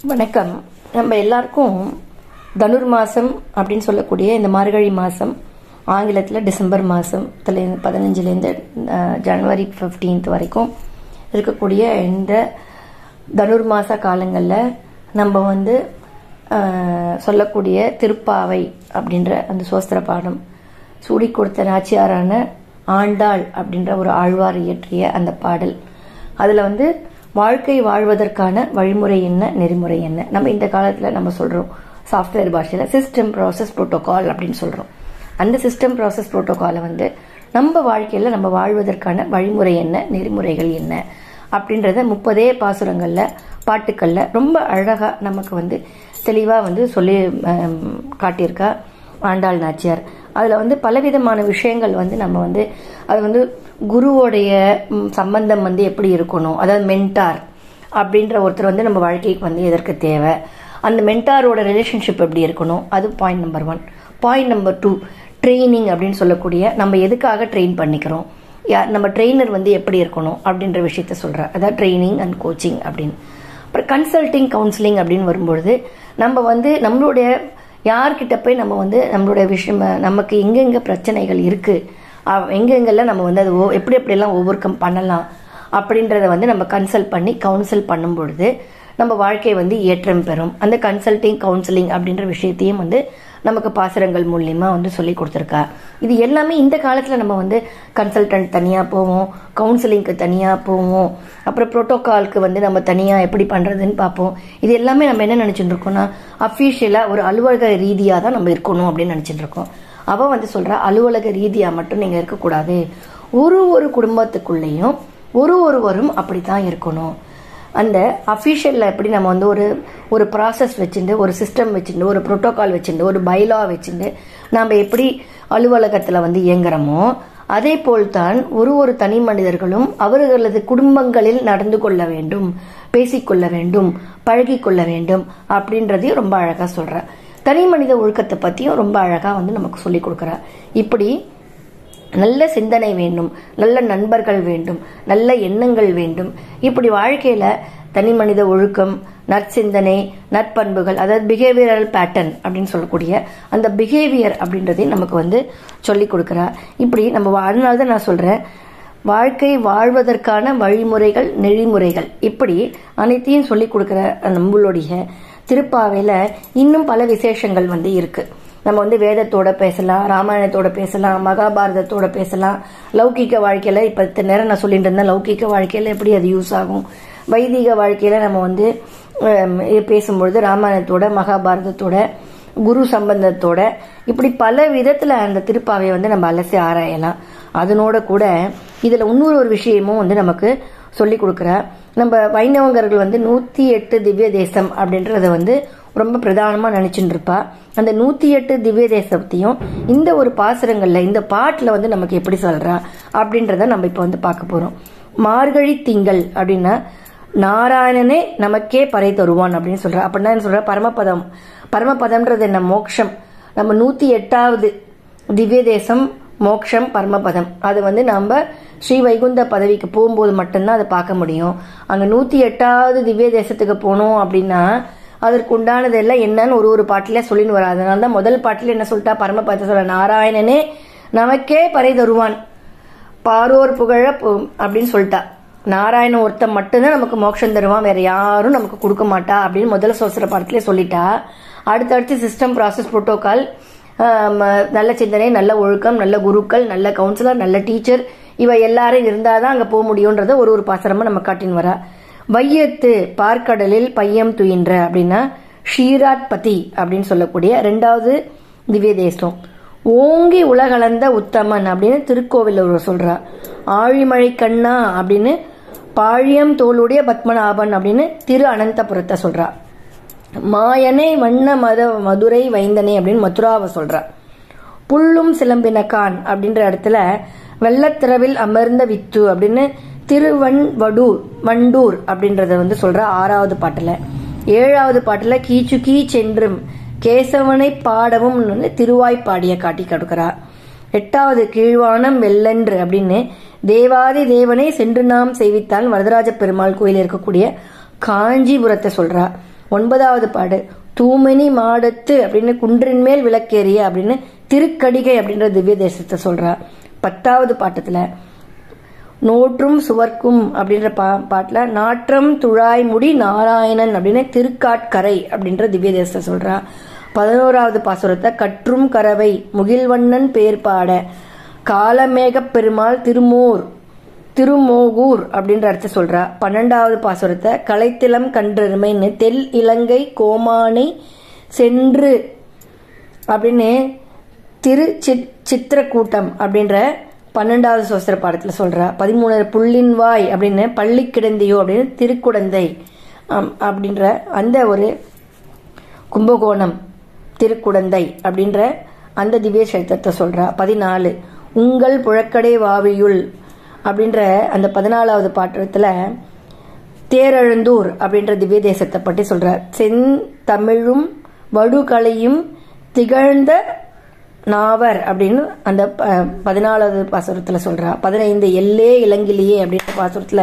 வணக்கம் நம்ம எல்லாருக்கும் தனுர் மாதம் அப்படின்னு சொல்லக்கூடிய இந்த மார்கழி மாதம் ஆங்கிலத்தில் டிசம்பர் மாதத்துல பதினஞ்சுலேருந்து ஜனவரி ஃபிஃப்டீன்த் வரைக்கும் இருக்கக்கூடிய இந்த தனுர் மாத காலங்களில் நம்ம வந்து ஆஹ், சொல்லக்கூடிய திருப்பாவை அப்படின்ற அந்த சோஸ்திர பாடம் சூடி கொடுத்த நாச்சியாரான ஆண்டாள் அப்படின்ற ஒரு ஆழ்வார் இயற்றிய அந்த பாடல் அதில் வந்து வாழ்க்கை வாழ்வதற்கான வழிமுறை என்ன நெறிமுறை என்ன நம்ம இந்த காலத்தில் நம்ம சொல்கிறோம் சாஃப்ட்வேர் பாஷையில் சிஸ்டம் ப்ராசஸ் புரோட்டோகால் அப்படின்னு சொல்கிறோம் அந்த சிஸ்டம் ப்ராசஸ் புரோட்டோகாலை வந்து நம்ம வாழ்க்கையில் நம்ம வாழ்வதற்கான வழிமுறை என்ன நெறிமுறைகள் என்ன அப்படின்றத முப்பதே பாசுரங்களில் பாட்டுக்களில் ரொம்ப அழகாக நமக்கு வந்து தெளிவாக வந்து சொல்லி ஆம், காட்டியிருக்கா ஆண்டாள் நாச்சியார் அதில் வந்து பலவிதமான விஷயங்கள் வந்து நம்ம வந்து அது வந்து குருவோடைய ம், சம்பந்தம் வந்து எப்படி இருக்கணும் அதாவது மென்டார் அப்படின்ற ஒருத்தர் வந்து நம்ம வாழ்க்கைக்கு வந்து எதற்கு தேவை அந்த மென்டாரோட ரிலேஷன்ஷிப் எப்படி இருக்கணும் அது point number one point number two training அப்படின்னு சொல்லக்கூடிய நம்ம எதுக்காக ட்ரெயின் பண்ணிக்கிறோம் யா- நம்ம ட்ரெயினர் வந்து எப்படி இருக்கணும் அப்படின்ற விஷயத்த சொல்கிறேன் அதாவது ட்ரைனிங் அண்ட் கோச்சிங் அப்படின்னு அப்புறம் கன்சல்டிங் கவுன்சிலிங் அப்படின்னு வரும்பொழுது நம்ம வந்து நம்மளுடைய யார்கிட்ட போய் நம்ம வந்து நம்மளுடைய விஷயம் நமக்கு எங்கெங்க பிரச்சனைகள் இருக்குது எங்கெங்கெல்லாம் நம்ம வந்து அது ஓ- எப்படி எப்படியெல்லாம் ஓவர் கம் பண்ணலாம் அப்படின்றத வந்து நம்ம கன்சல்ட் பண்ணி கவுன்சில் பண்ணும் பொழுது நம்ம வாழ்க்கை வந்து ஏற்றம் பெறும் அந்த கன்சல்டிங் கவுன்சிலிங் அப்படின்ற விஷயத்தையும் வந்து நமக்கு பாசுரங்கள் மூலியமா வந்து சொல்லி கொடுத்துருக்கா இது எல்லாமே இந்த காலத்தில் நம்ம வந்து கன்சல்டன்ட் தனியாக போவோம் கவுன்சிலிங்க்கு தனியாக போவோம் அப்புறம் ப்ரோட்டோகால்க்கு வந்து நம்ம தனியாக எப்படி பண்ணுறதுன்னு பார்ப்போம் இது எல்லாமே நம்ம என்ன நினச்சிட்டு இருக்கோம்னா அஃபீஷியலாக ஒரு அலுவலக ரீதியாக தான் நம்ம இருக்கணும் அப்படின்னு நினச்சிட்டு இருக்கோம் அவ வந்து சொல்றா அலுவலக ரீதியாக மட்டும் நீங்கள் இருக்கக்கூடாது ஒரு ஒரு குடும்பத்துக்குள்ளேயும் ஒரு ஒருவரும் அப்படித்தான் இருக்கணும் அந்த அஃபிஷியலில் எப்படி நம்ம வந்து ஒரு ஒரு ப்ராசஸ் வச்சுட்டு ஒரு சிஸ்டம் வச்சுட்டு ஒரு புரோட்டோகால் வச்சுட்டு ஒரு பைலா வச்சுட்டு நாம் எப்படி அலுவலகத்தில் வந்து இயங்குறோமோ அதே போல்தான் ஒரு ஒரு தனி மனிதர்களும் அவர்களது குடும்பங்களில் நடந்து கொள்ள வேண்டும் பேசிக்கொள்ள வேண்டும் பழகிக்கொள்ள வேண்டும் அப்படின்றதையும் ரொம்ப அழகாக சொல்கிறேன் தனி மனித ஒழுக்கத்தை பற்றியும் ரொம்ப அழகாக வந்து நமக்கு சொல்லி கொடுக்குறா இப்படி நல்ல சிந்தனை வேண்டும் நல்ல நண்பர்கள் வேண்டும் நல்ல எண்ணங்கள் வேண்டும் இப்படி வாழ்க்கையில தனி மனித ஒழுக்கம் நற்சிந்தனை நற்பண்புகள் அதாவது பிஹேவியரல் பேட்டர்ன் அப்படின்னு சொல்லக்கூடிய அந்த பிஹேவியர் அப்படின்றதையும் நமக்கு வந்து சொல்லி கொடுக்குறா இப்படி நம்ம வா- அதனால தான் நான் சொல்றேன் வாழ்க்கை வாழ்வதற்கான வழிமுறைகள் நெறிமுறைகள் இப்படி அனைத்தையும் சொல்லி கொடுக்குற நம்மளுடைய திருப்பாவையில இன்னும் பல விசேஷங்கள் வந்து இருக்கு நம்ம வந்து வேதத்தோட பேசலாம் ராமாயணத்தோட பேசலாம் மகாபாரதத்தோட பேசலாம் லௌகிக்க வாழ்க்கையில இப்ப இத்தனை நேரம் நான் சொல்லிட்டு இருந்தேன் லௌகிக்க வாழ்க்கையில எப்படி அது யூஸ் ஆகும் வைதிக வாழ்க்கையில நம்ம வந்து ஹம், இது பேசும்பொழுது ராமாயணத்தோட மகாபாரதத்தோட குரு சம்பந்தத்தோட இப்படி பல விதத்துல அந்த திருப்பாவையை வந்து நம்ம அலசி ஆராயலாம் அதனோட கூட இதுல இன்னொரு ஒரு விஷயமும் வந்து நமக்கு சொல்லி கொடுக்குறா நம்ம வைணவங்கர்கள் வந்து நூத்தி எட்டு திவ்ய தேசம் அப்படின்றத வந்து ரொம்ப பிரதானமா நினைச்சுட்டு இருப்பா அந்த நூத்தி எட்டு திவ்ய தேசத்தையும் இந்த ஒரு பாசுரங்கள்ல இந்த பாட்டுல வந்து நமக்கு எப்படி சொல்றா அப்படின்றத நம்ம இப்ப வந்து பார்க்க போறோம் மார்கழி திங்கள் அப்படின்னா நாராயணனே நமக்கே பறை தருவான் அப்படின்னு சொல்றா அப்படின்னா என்ன சொல்ற பரமபதம் பரமபதம்ன்றது என்ன மோட்சம் நம்ம நூத்தி எட்டாவது திவ்ய தேசம் மோக்ஷம் பரமபதம் அது வந்து நம்ம ஸ்ரீ வைகுந்த பதவிக்கு போகும்போது மட்டும்தான் அதை பார்க்க முடியும் அங்க நூத்தி எட்டாவது திவ்ய தேசத்துக்கு போனோம் அப்படின்னா அதற்கு உண்டானது எல்லாம் என்னன்னு ஒரு ஒரு பாட்டில சொல்லின்னு வர அதனால தான் முதல் பாட்டில என்ன சொல்லிட்டா பரமபதத்தை சொல்ல நாராயணனே நமக்கே பறை தருவான் பாரோர் புகழ பு- அப்படின்னு சொல்லிட்டா நாராயண ஒருத்தன் மட்டும்தான் நமக்கு மோட்சம் தருவான் வேற யாரும் நமக்கு கொடுக்க மாட்டா அப்படின்னு முதல்ல சோசர பாடத்திலே சொல்லிட்டா அடுத்தடுத்து சிஸ்டம் ப்ராசஸ் புரோட்டோகால் நல்ல சிந்தனை நல்ல ஒழுக்கம் நல்ல குருக்கள் நல்ல கவுன்சிலர் நல்ல டீச்சர் இவ எல்லாரும் இருந்தாதான் அங்க போக முடியும்ன்றத ஒரு ஒரு பாசரமா நம்ம காட்டின்னு வரா வையத்து பார்க்கடலில் பையம் துயின்ற அப்படின்னா ஷீராட் பதி அப்படின்னு சொல்லக்கூடிய ரெண்டாவது திவ்ய தேசம் ஓங்கி உலகளந்த உத்தமன் அப்படின்னு திருக்கோவில் ஒரு சொல்றா ஆழிமழை கண்ணா அப்படின்னு பாழியம் தோளுடைய பத்மநாபன் அப்படின்னு திரு அனந்தபுரத்தை சொல்றா மாயனே வண்ண மத மதுரை வைந்தனே அப்படின்னு மதுராவை சொல்றா புல்லும் சிலம்பினக்கான் அப்படின்ற இடத்துல வெள்ளத்திரவில் அமர்ந்த வித்து அப்படின்னு திருவன்வடூர் வண்டூர் அப்படின்றத வந்து சொல்ற ஆறாவது பாட்டுல ஏழாவது பாட்டுல கீச்சு கீச்சென்றும் கேசவனை பாடவும் வந்து திருவாய் பாடிய காட்டி கொடுக்கிறா எட்டாவது கீழ்வானம் வெள்ளென்று அப்படின்னு தேவாதி தேவனை சென்று நாம் செய்வித்தான் வரதராஜ பெருமாள் கோயில் இருக்கக்கூடிய காஞ்சிபுரத்தை சொல்றா ஒன்பதாவது பாடு தூமணி மாடத்து அப்படின்னு குன்றின் மேல் விளக்கேறிய அப்படின்னு திருக்கடிகை அப்படின்ற திவ்ய தேசத்தை சொல்றா பத்தாவது பாட்டத்துல நோற்றும் சுவர்க்கும் அப்படின்ற பா பாட்டில் நாற்றம் துழாய் முடி நாராயணன் அப்படின்னு திருக்காட்கரை அப்படின்ற திவ்ய தேசத்தை சொல்றா பதினோராவது பாசுரத்தை கற்றும் கரவை முகில்வண்ணன் பேர் பாட காலமேகப் பெருமாள் திருமூர் திருமோகூர் அப்படின்ற அர்த்தம் சொல்றா பன்னெண்டாவது பாசுரத்தை கலைத்திலம் கன்றெருமைன்னு தெல் இலங்கை கோமானை சென்று அப்படின்னு திரு சித் சித்திரக்கூட்டம் அப்படின்ற பன்னெண்டாவது சோஸ்திர பாடத்தில் சொல்றா பதிமூணு புள்ளின் வாய் அப்படின்னு பள்ளி கிடந்தையோ அப்படின்னு திருக்குடந்தை ஆம், அப்படின்ற அந்த ஒரு கும்பகோணம் திருக்குடந்தை அப்படின்ற அந்த திவ்ய சைத்தத்தை சொல்றா பதினாலு உங்கள் புழக்கடை வாவியுள் அப்படின்ற அந்த பதினாலாவது பாட்டத்தில் தேரெழுந்தூர் அப்படின்ற திவ்ய தேசத்தை பற்றி சொல்றார் செந்தமிழும் வடுகலையும் திகழ்ந்த நாவர் அப்படின்னு அந்த ப- பதினாலாவது பாசுரத்தில் சொல்றா பதினைந்து எல்லே இளங்கிலியே அப்படின்ற பாசுரத்தில்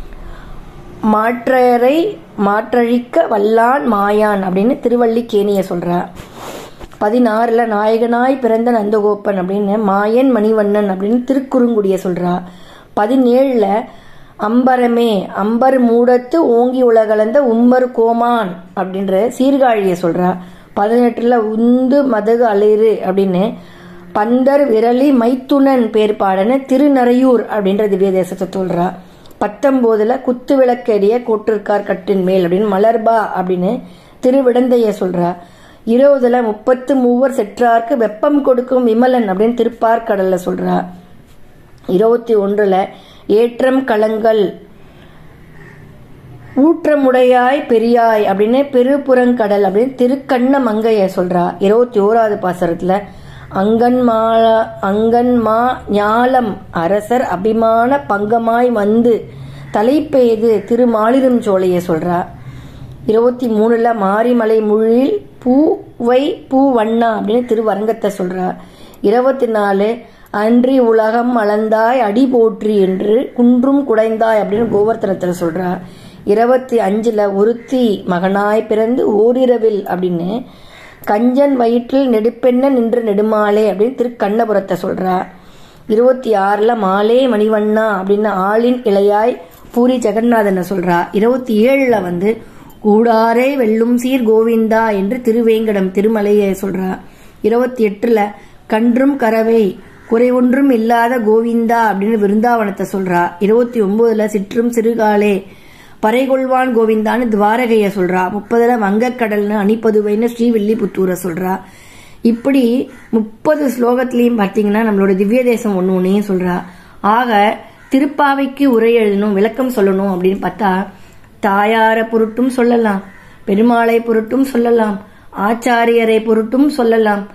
மாற்றரை மாற்றழிக்க வல்லான் மாயான் அப்படின்னு திருவள்ளிக்கேணிய சொல்றா பதினாறுல நாயகனாய் பிறந்த நந்தகோப்பன் அப்படின்னு மாயன் மணிவண்ணன் அப்படின்னு திருக்குறுங்குடிய சொல்றா பதினேழுல அம்பரமே அம்பர் மூடத்து ஓங்கி உலகளந்த உம்மர் கோமான் அப்படின்ற சீர்காழிய சொல்றா பதினெட்டுல உந்து மதகு அலிறு அப்படின்னு பந்தர் விரலி மைத்துனன் பேர் பாடன திருநறையூர் அப்படின்ற திவ்ய தேசத்தை சொல்றா பத்தொன்பதுல குத்து விளக்கெரிய கோட்டிருக்கார் கட்டின் மேல் அப்படின்னு மலர்பா அப்படின்னு திருவிடந்தைய சொல்றா இருபதுல முப்பத்து மூவர் செற்றார்க்கு வெப்பம் கொடுக்கும் விமலன் அப்படின்னு திருப்பார்கடல்ல சொல்றா இருபத்தி ஒன்றுல ஏற்றம் களங்கள் ஊற்றமுடையாய் பெரியாய் அப்படின்னு பெருபுறங்கடல் அப்படின்னு திருக்கண்ண மங்கைய சொல்றா இருபத்தி ஓராவது பாசரத்துல அங்கன்மா அங்கன்மா ஞாலம் அரசர் அபிமான பங்கமாய் வந்து தலைப்பெய்து திருமாலிரும் சோலைய சொல்றா இருபத்தி மூணுல மாரிமலை முழில் பூவை பூ வண்ணா அப்படின்னு திருவரங்கத்தை சொல்றா இருபத்தி நாலு அன்றி உலகம் அளந்தாய் அடி போற்றி என்று குன்றும் குடைந்தாய் அப்படின்னு கோவர்த்தனத்துல சொல்றா இருபத்தி அஞ்சுல ஒருத்தி மகனாய் பிறந்து ஓரிரவில் அப்படின்னு கஞ்சன் வயிற்றில் நெடுப்பெண்ண நின்று நெடுமாலே அப்படின்னு திருக்கண்ணபுரத்தை சொல்றா இருபத்தி ஆறுல மாலே மணிவண்ணா அப்படின்னு ஆளின் இளையாய் பூரி ஜெகநாதனை சொல்றா இருபத்தி ஏழுல வந்து கூடாரே வெல்லும் சீர் கோவிந்தா என்று திருவேங்கடம் திருமலையை சொல்றா இருபத்தி எட்டுல கன்றும் கரவை குறை ஒன்றும் இல்லாத கோவிந்தா அப்படின்னு விருந்தாவனத்தை சொல்றா இருபத்தி ஒன்பதுல சிற்றும் சிறுகாலே பறைகொள்வான் கோவிந்தான்னு துவாரகைய சொல்றா முப்பதுல வங்கக்கடல்னு அணிப்பதுவைன்னு ஸ்ரீவில்லிபுத்தூரை சொல்றா இப்படி முப்பது ஸ்லோகத்திலையும் பார்த்தீங்கன்னா நம்மளோட திவ்ய தேசம் ஒன்று ஒன்றையும் சொல்றா ஆக திருப்பாவைக்கு உரை எழுதணும் விளக்கம் சொல்லணும் அப்படின்னு பார்த்தா தாயார பொருட்டும் சொல்லலாம் பெருமாளை பொருட்டும் சொல்லலாம் ஆச்சாரியரை பொருட்டும் சொல்லலாம்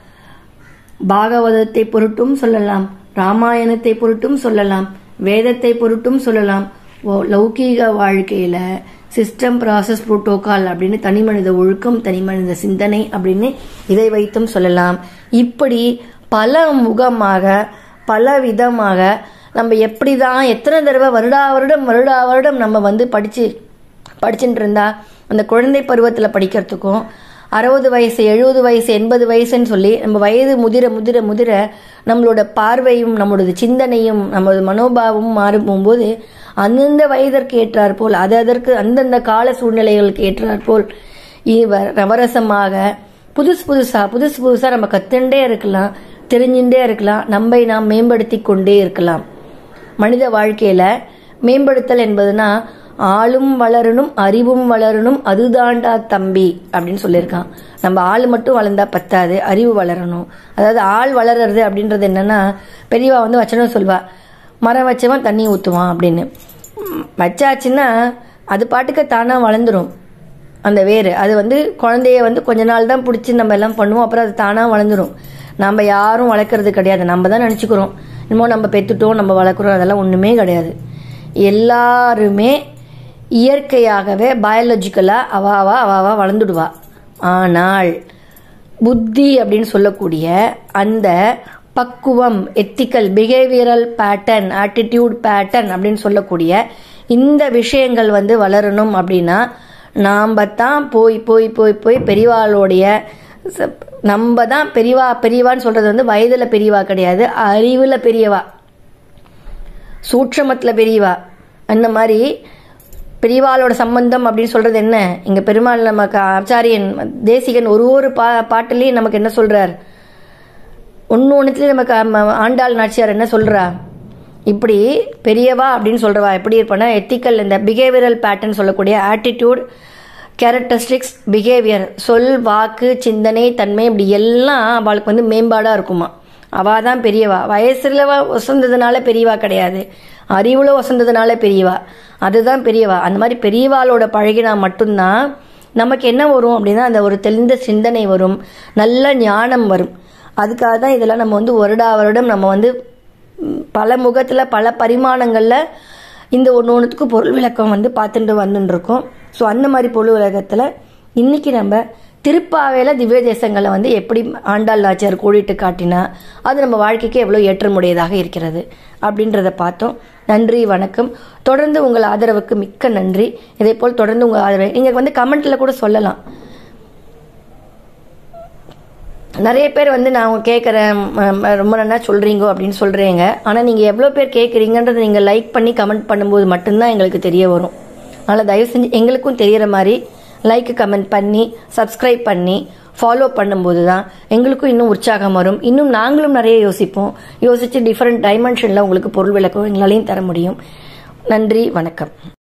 பாகவதத்தை பொருட்டும் சொல்லலாம் ராமாயணத்தை பொருட்டும் சொல்லலாம் வேதத்தை பொருட்டும் சொல்லலாம் ஓ- லௌகீக வாழ்க்கையில சிஸ்டம் ப்ராசஸ் புரோட்டோகால் அப்படின்னு தனி மனித ஒழுக்கம் தனி மனித சிந்தனை அப்படின்னு இதை வைத்தும் சொல்லலாம் இப்படி பல முகமாக பல விதமாக நம்ம எப்படி தான் எத்தனை தடவை வருடா வருடம் வருடா வருடம் நம்ம வந்து படிச்சு படிச்சுட்டு இருந்தா அந்த குழந்தை பருவத்தில் படிக்கிறதுக்கும் அறுபது வயசு எழுபது வயசு எண்பது வயசுன்னு சொல்லி நம்ம வயது முதிர முதிர முதிர நம்மளோட பார்வையும் நம்மளோட சிந்தனையும் நம்மளோட மனோபாவமும் மாறும் போகும்போது அந்தந்த வயதிற்கு ஏற்றாற் போல் அது அதற்கு அந்தந்த கால சூழ்நிலைகளுக்கு ஏற்றாற் போல் இவ நவரசமாக புதுசு புதுசா புதுசு புதுசா நம்ம கத்துண்டே இருக்கலாம் தெரிஞ்சுட்டே இருக்கலாம் நம்மை நாம் மேம்படுத்தி கொண்டே இருக்கலாம் மனித வாழ்க்கையில மேம்படுத்தல் என்பதுனா ஆளும் வளரணும் அறிவும் வளரணும் அதுதாண்டா தம்பி அப்படின்னு சொல்லியிருக்கான் நம்ம ஆள் மட்டும் வளர்ந்தா பத்தாது அறிவு வளரணும் அதாவது ஆள் வளர்றது அப்படின்றது என்னன்னா பெரியவா வந்து வச்சனம் சொல்வா மரம் வச்சவன் தண்ணி ஊற்றுவான் அப்படின்னு ம், வச்சாச்சுன்னா அது பாட்டுக்கு தானாக வளர்ந்துரும் அந்த வேர் அது வந்து குழந்தைய வந்து கொஞ்ச நாள் தான் பிடிச்சி நம்ம எல்லாம் பண்ணுவோம் அப்புறம் அது தானாக வளர்ந்துரும் நம்ம யாரும் வளர்க்குறது கிடையாது நம்ம தான் நினச்சிக்கிறோம் இன்னமும் நம்ம பெத்துட்டோம் நம்ம வளர்க்குறோம் அதெல்லாம் ஒன்றுமே கிடையாது எல்லாருமே இயற்கையாகவே பயாலஜிக்கலாக அவாவா அவாவா வளர்ந்துடுவா ஆனால் புத்தி அப்படின்னு சொல்லக்கூடிய அந்த பக்குவம் ethical behavioural pattern attitude pattern அப்படின்னு சொல்லக்கூடிய இந்த விஷயங்கள் வந்து வளரணும் அப்படின்னா நாம் தான் போய் போய் போய் போய் பெரியவாளுடைய ச- நம்ம தான் பெரியவா பெரியவான்னு சொல்றது வந்து வயதுல பெரியவா கிடையாது அறிவுல பெரியவா சூட்சமத்துல பெரியவா அந்த மாதிரி பெரியவாளோட சம்பந்தம் அப்படின்னு சொல்றது என்ன இங்க பெருமாள் நமக்கு ஆச்சாரியன் தேசிகன் ஒரு ஒரு பா பாட்டுலயும் நமக்கு என்ன சொல்றார் ஒன்று ஒன்றுத்துலேயும் நமக்கு அம்ம- ஆண்டாள் நாச்சியார் என்ன சொல்றா இப்படி பெரியவா அப்படின்னு சொல்றவா எப்படி இருப்பானா எத்திக்கல் இந்த பிஹேவியரல் பேட்டர்ன் சொல்லக்கூடிய ஆட்டிடியூட் கேரக்டரிஸ்டிக்ஸ் பிஹேவியர் சொல் வாக்கு சிந்தனை தன்மை இப்படி எல்லாம் அவளுக்கு வந்து மேம்பாடாக இருக்குமா அவா தான் பெரியவா வயசுல வசந்ததுனால பெரியவா கிடையாது அறிவுல வசந்ததுனால பெரியவா அதுதான் பெரியவா அந்த மாதிரி பெரியவாளோட பழகினா மட்டும்தான் நமக்கு என்ன வரும் அப்படின்னா அந்த ஒரு தெளிந்த சிந்தனை வரும் நல்ல ஞானம் வரும் அதுக்காக தான் இதெல்லாம் நம்ம வந்து வருடா வருடம் நம்ம வந்து ம், பல முகத்தில் பல பரிமாணங்களில் இந்த ஒன்று ஒன்றுத்துக்கு பொருள் விளக்கம் வந்து பார்த்துட்டு வந்துட்டு இருக்கோம் ஸோ அந்த மாதிரி பொருள் விளக்கத்தில் இன்னைக்கு நம்ம திருப்பாவையில் திவ்ய தேசங்களை வந்து எப்படி ஆண்டாள் நாச்சியார் கோடிட்டு காட்டினா அது நம்ம வாழ்க்கைக்கு எவ்வளோ ஏற்றமுடையதாக இருக்கிறது அப்படின்றத பார்த்தோம் நன்றி வணக்கம் தொடர்ந்து உங்கள் ஆதரவுக்கு மிக்க நன்றி இதே போல் தொடர்ந்து உங்கள் ஆதரவை நீங்கள் வந்து கமெண்ட்டில் கூட சொல்லலாம் நிறைய பேர் வந்து நான் கேட்குறேன் ரொம்ப நல்லா சொல்கிறீங்க அப்படின்னு சொல்கிறீங்க ஆனால் நீங்கள் எவ்வளோ பேர் கேட்குறீங்கன்றதை நீங்கள் லைக் பண்ணி கமெண்ட் பண்ணும்போது மட்டும்தான் எங்களுக்கு தெரிய வரும் அதனால் தயவு செஞ்சு எங்களுக்கும் தெரியிற மாதிரி லைக் கமெண்ட் பண்ணி சப்ஸ்கிரைப் பண்ணி ஃபாலோ பண்ணும்போது தான் எங்களுக்கும் இன்னும் உற்சாகம் வரும் இன்னும் நாங்களும் நிறைய யோசிப்போம் யோசித்து டிஃப்ரெண்ட் டைமென்ஷனில் உங்களுக்கு பொருள் விளக்கம் எங்களாலையும் தர முடியும் நன்றி வணக்கம்